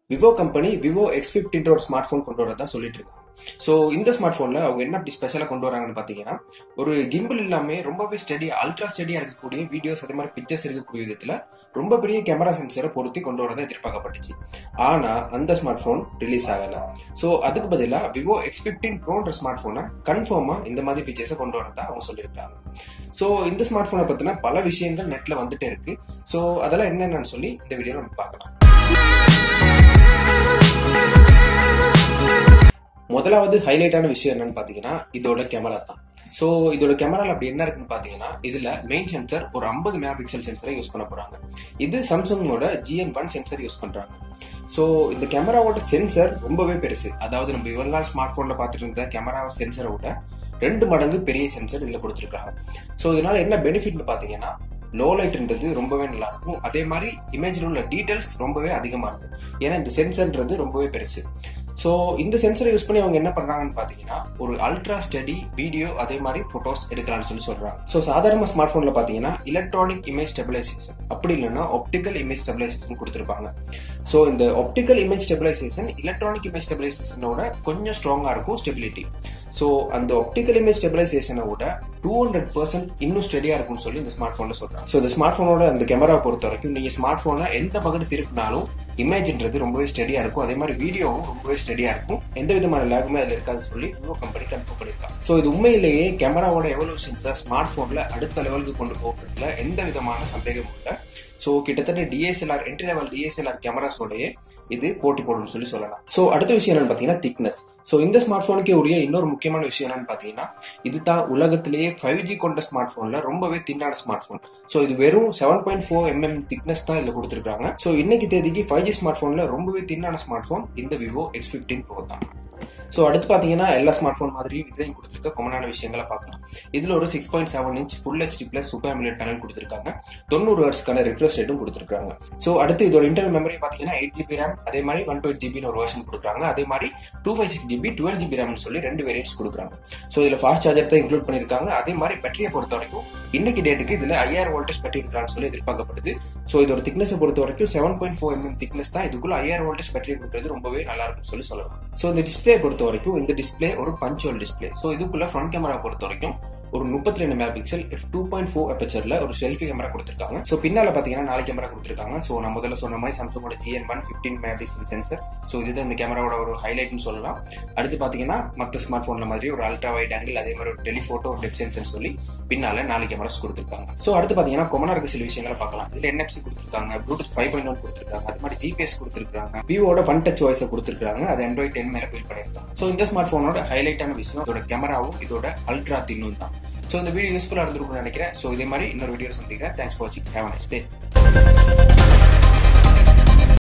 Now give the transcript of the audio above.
Vivo company Vivo X ஃபிஃப்டின்ற ஒரு smart phone கொண்டு வரதா சொல்லிட்டு இருக்காங்க ஸோ இந்த ஸ்மார்ட் ஃபோனில் அவங்க என்ன அப்படி ஸ்பெஷலாக கொண்டு வராங்கன்னு பார்த்தீங்கன்னா ஒரு கிம்பிள் இல்லாமல் ரொம்பவே ஸ்டடி அல்ட்ரா ஸ்டடியாக இருக்கக்கூடிய வீடியோஸ் அதே மாதிரி பிக்சர்ஸ் இருக்கக்கூடிய விதத்தில் ரொம்ப பெரிய கேமரா சென்சரை பொருத்தி கொண்டு வரதா எதிர்பார்க்கப்பட்டுச்சு ஆனால் அந்த ஸ்மார்ட் ஃபோன் ரிலீஸ் ஆகலை ஸோ அதுக்கு பதிலாக விவோ எக்ஸ் ஃபிஃப்டின் ப்ரோன்ற ஸ்மார்ட் ஃபோனை கன்ஃபார்மாக இந்த மாதிரி ஃபீச்சர்ஸை கொண்டு வரதா அவங்க சொல்லியிருக்காங்க ஸோ இந்த ஸ்மார்ட் ஃபோனை பற்றின பல விஷயங்கள் நெட்டில் வந்துட்டே இருக்கு ஸோ அதெல்லாம் என்னென்னு சொல்லி இந்த வீடியோவில் நம்ம பார்க்கலாம் முதலாவது ஹைலைட்டான விஷயம் என்னன்னு பார்த்தீங்கன்னா இதோட கேமரா தான் ஸோ இதோட கேமரால அப்படி என்ன இருக்குன்னு பார்த்தீங்கன்னா இதுல மெயின் சென்சர் ஒரு ஐம்பது மெகா பிக்சல் சென்சரை யூஸ் பண்ண போறாங்க இது சாம்சங்கோட ஜிஎன் ஒன் சென்சர் யூஸ் பண்றாங்க ஸோ இந்த கேமராவோட சென்சர் ரொம்பவே பெருசு அதாவது நம்ம இவ்வளவு நாள் ஸ்மார்ட் ஃபோனில் பார்த்துட்டு இருந்த கேமரா சென்சரை விட ரெண்டு மடங்கு பெரிய சென்சர் இதில் கொடுத்துருக்காங்க ஸோ இதனால என்ன பெனிஃபிட்னு பார்த்தீங்கன்னா லோ லைட்ன்றது ரொம்பவே நல்லா இருக்கும் அதே மாதிரி இமேஜில் உள்ள டீட்டெயில்ஸ் ரொம்பவே அதிகமாக இருக்கும் ஏன்னா இந்த சென்சர்ன்றது ரொம்பவே பெருசு ஸோ இந்த சென்சரை யூஸ் பண்ணி அவங்க என்ன பண்ணுறாங்கன்னு பார்த்தீங்கன்னா ஒரு அல்ட்ரா ஸ்டடி வீடியோ அதே மாதிரி ஃபோட்டோஸ் எடுக்கலாம்னு சொல்லி சொல்கிறாங்க ஸோ சாதாரண ஸ்மார்ட் ஃபோனில் பார்த்தீங்கன்னா எலக்ட்ரானிக் இமேஜ் ஸ்டெபிலைசேஷன் அப்படி இல்லைன்னா ஆப்டிக்கல் இமேஜ் ஸ்டெபிலைசேஷன் கொடுத்துருப்பாங்க ஸோ இந்த optical image stabilisation electronic image ஸ்டெபிலைசேஷனோட கொஞ்சம் ஸ்ட்ராங்காக இருக்கும் ஸ்டெபிலிட்டி ஸோ அந்த ஆப்டிக்கல் இமேஜ் ஸ்டெபிலைசேஷனை விட டூ ஹண்ட்ரட் பர்சன்ட் இன்னும் ஸ்டெடியாக இருக்கும்னு சொல்லி இந்த ஸ்மார்ட் ஃபோனில் சொல்கிறாங்க ஸோ இந்த ஸ்மார்ட் ஃபோனோட அந்த கேமரா பொறுத்த வரைக்கும் நீங்கள் ஸ்மார்ட் ஃபோனை எந்த பக்கத்து திருப்பினாலும் இமேஜ்ன்றது ரொம்பவே ஸ்டெடியாக இருக்கும் அதே மாதிரி வீடியோவும் ரொம்பவே ஸ்டெடியாக இருக்கும் எந்த விதமான லேகுமே அதில் இருக்காதுன்னு சொல்லி விவோ கம்பெனி கன்ஃபார்ம் பண்ணியிருக்காங்க ஸோ இது உண்மையிலேயே கேமராவோட எவல்யூஷன்ஸை ஸ்மார்ட் ஃபோனில் அடுத்த லெவலுக்கு கொண்டு போகிறதுல எந்த விதமான சந்தேகமும் இல்லை ஸோ கிட்டத்தட்ட டிஎஸ்எல்ஆர் என்ட்ரி லெவல் டிஎஸ்எல்ஆர் கேமராஸோடய இது போட்டி போடும்னு சொல்லி சொல்லலாம் ஸோ அடுத்த விஷயம் என்னன்னு பார்த்தீங்கன்னா திக்னஸ் ஸோ இந்த ஸ்மார்ட் ஃபோனுக்கு உரிய இன்னொரு முக்கியமான விஷயம் என்னன்னு பார்த்தீங்கன்னா இது தான் உலகத்திலேயே ஃபைவ் ஜி கொண்ட ஸ்மார்ட் ஃபோனில் ரொம்பவே தின்னான ஸ்மார்ட் ஃபோன் ஸோ இது வெறும் seven point four mm thickness தான் இதில் கொடுத்துருக்காங்க ஸோ இன்னைக்கு தேதிக்கு ஃபைவ் ஜி ஸ்மார்ட் ஃபோனில் ரொம்பவே தின்னான ஸ்மார்ட் ஃபோன் இந்த விவோ எக்ஸ் ஃபிஃப்டின் ப்ரோ தான் ஸோ அடுத்து பார்த்தீங்கன்னா எல்லா ஸ்மார்ட் ஃபோன் மாதிரியும் இதையும் கொடுத்துருக்க கொமனான விஷயங்களை பார்க்கலாம் இதில் ஒரு six point seven inch full HD plus super AMOLED panel கொடுத்துருக்காங்க தொண்ணூறு ஹர்ட்ஸ்க்கான ரிஃப்ரெஷ் ரேட்டும் கொடுத்துருக்காங்க ஸோ அடுத்து இதோட இன்டர்னல் மெமரி பார்த்தீங்கன்னா எயிட் ஜிபி ரேம் அதே மாதிரி ஒன் டூ எயிட் ஜிபின்னு ஒரு வெர்ஷன் கொடுக்குறாங்க அதே மாதிரி two five six GB dual GB ரேம்னு சொல்லி ரெண்டு வேரியன்ட்ஸ் கொடுக்குறாங்க ஸோ இதில் ஃபாஸ்ட் சார்ஜர் தான் இன்க்ளூட் பண்ணியிருக்காங்க அதே மாதிரி பேட்டரியை பொறுத்த வரைக்கும் இன்னைக்கு டேட்டுக்கு இதில் ஐயாயிரம் வோல்டேஜ் பேட்டரி இருக்கிறான்னு சொல்லி எதிர்பார்க்கப்படுது ஸோ இதோட திக்னஸை பொறுத்த வரைக்கும் seven point four mm thickness தான் இதுக்குள்ள ஐயாயிரம் வோல்டேஜ் பேட்டரி கொடுக்குறது ரொம்பவே நல்லா இருக்கும்னு சொல்லி சொல்லலாம் ஸோ இந்த டிஸ்பிளே பொறுத்த வரைக்கும் இந்த டிஸ்பிளே ஒரு பஞ்சுவல் டிஸ்பிளே ஸோ இதுக்குள்ள ஃப்ரண்ட் கேமரா பொறுத்த வரைக்கும் ஒரு முப்பத்தி ரெண்டு megapixel F two point four அப்பச்சர்ல ஒரு செல்ஃபி கேமரா கொடுத்துருக்காங்க ஸோ பின்னால பார்த்தீங்கன்னா நாலு கேமரா கொடுத்துருக்காங்க ஸோ நான் முதல்ல சொன்ன மாதிரி சாம்சங்கோட GN one fifteen megapixel sensor so இதுதான் இந்த கேமராவோட ஒரு ஹைலைட்னு சொல்லலாம் அடுத்து பார்த்தீங்கன்னா மற்ற ஸ்மார்ட் ஃபோனில் மாதிரி ஒரு அல்ட்ரா வைட் ஆங்கிள் அதே மாதிரி ஒரு டெலிஃபோட்டோ ஒரு டெப் சென்சர் சொல்லி பின்னால நாலு கேமராஸ் கொடுத்துருக்காங்க ஸோ அடுத்து பார்த்தீங்கன்னா கொமனா இருக்க சில விஷயங்களை பார்க்கலாம் இதில் என்எஃப்சி கொடுத்துருக்காங்க ப்ளூடூத் ஃபைவ் பாயிண்ட் ஒன் கொடுத்துருக்காங்க அது மாதிரி ஜிபிஎஸ் கொடுத்துருக்காங்க விவோட ஒன் டச் வாய்ஸை கொடுத்துருக்காங்க அது ஆண்ட்ராய்ட் டென் மேலே பில் பண்ணியிருக்காங்க ஸோ இந்த ஸ்மார்ட் ஃபோனோட ஹைலைட்டான விஷயம் இதோட கேமராவும் இதோட அல்ட்ரா தின்னும் தான் ஸோ இந்த வீடியோ யூஸ்ஃபுல்லாக இருந்திருக்கும்னு நினைக்கிறேன் ஸோ இதே மாதிரி இன்னொரு வீடியோ சந்திக்கிறேன் தேங்க்ஸ் ஃபார் வாட்சிங் ஹேவ் நைஸ் டே